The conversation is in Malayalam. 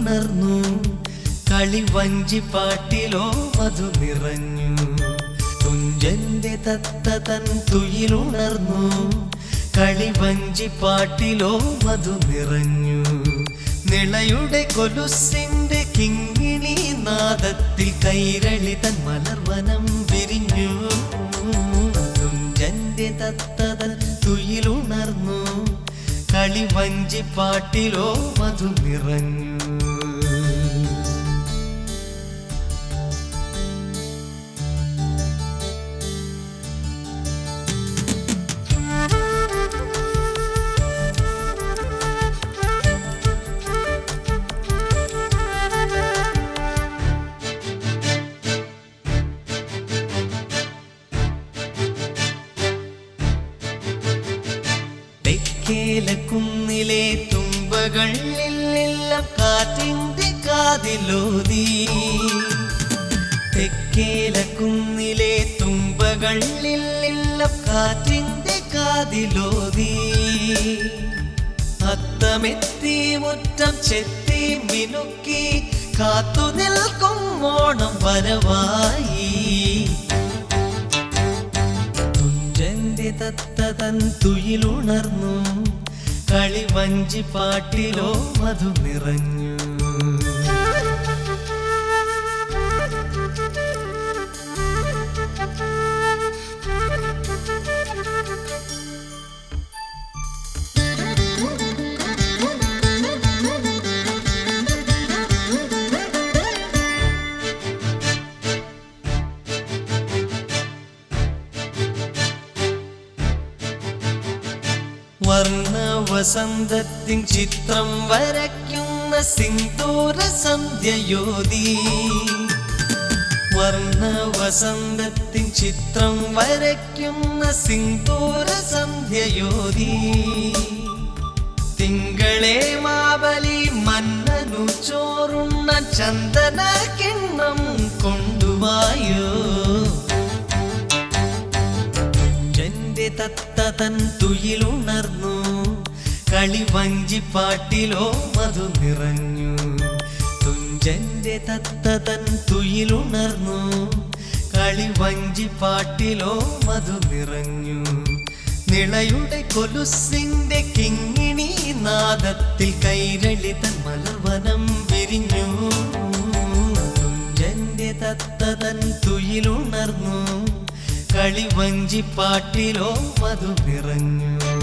തുയിലുണർന്നു കളി വഞ്ചിപ്പാട്ടിലോ മധു നിറഞ്ഞു തുഞ്ചന്റെ തത്ത തൻ തുയിലുണർന്നു കളി വഞ്ചിപ്പാട്ടിലോ മധു നിറഞ്ഞു നിളയുടെ കൊലുസിന്റെ കിങ്ങിണി നാദത്തിൽ കൈരളി തൻ മലർവനം വിരിഞ്ഞു തുഞ്ചന്റെ തത്തതൻ തുയിലുണർന്നു കളി വഞ്ചിപ്പാട്ടിലോ മധു നിറഞ്ഞു തെക്കേല കുന്നിലെ തുമ്പകളിലെല്ലാം കാറ്റിന്റെ കാതിലോതി തെക്കേല കുന്നിലെ തുമ്പകളിലെല്ലാം കാറ്റിന്റെ കാതിലോതി അത്തമെത്തി മുറ്റം ചെത്തി മിനുക്കി കാത്തു നിൽക്കും ഓണം വരവായി തുഞ്ചന്റെ തത്തതൻ തുയിലുണർന്നു കളി വഞ്ചി പാട്ടിലോ മധു നിറഞ്ഞു വർണ്ണ വസന്തത്തിൻ ചിത്രം വരയ്ക്കുന്ന സിന്ദൂര സന്ധ്യയോതി വർണ്ണ വസന്തത്തിൻ ചിത്രം വരയ്ക്കുന്ന സിന്ദൂര സന്ധ്യയോതി തിങ്കളെ മാബലി മന്നനു ചോറുണ്ണ ചന്ദന കിണ്ണം കൊണ്ടുവായോ തുഞ്ചന്റെ തത്തതൻ തുയിലുണർന്നു കളി വഞ്ചിപ്പാട്ടിലോ മധു നിറഞ്ഞു തുഞ്ചന്റെ തത്തതൻ തുയിലുണർന്നു കളി വഞ്ചിപ്പാട്ടിലോ മധു നിറഞ്ഞു നിളയുടെ കൊലുസിന്റെ കിങ്ങിണി നാദത്തിൽ കൈരളി തൻ മലർവനം വിരിഞ്ഞു തുഞ്ചന്റെ തത്തതൻ തുയിലുണർന്നു കളി വഞ്ചിപ്പാട്ടിലോ മധു നിറഞ്ഞു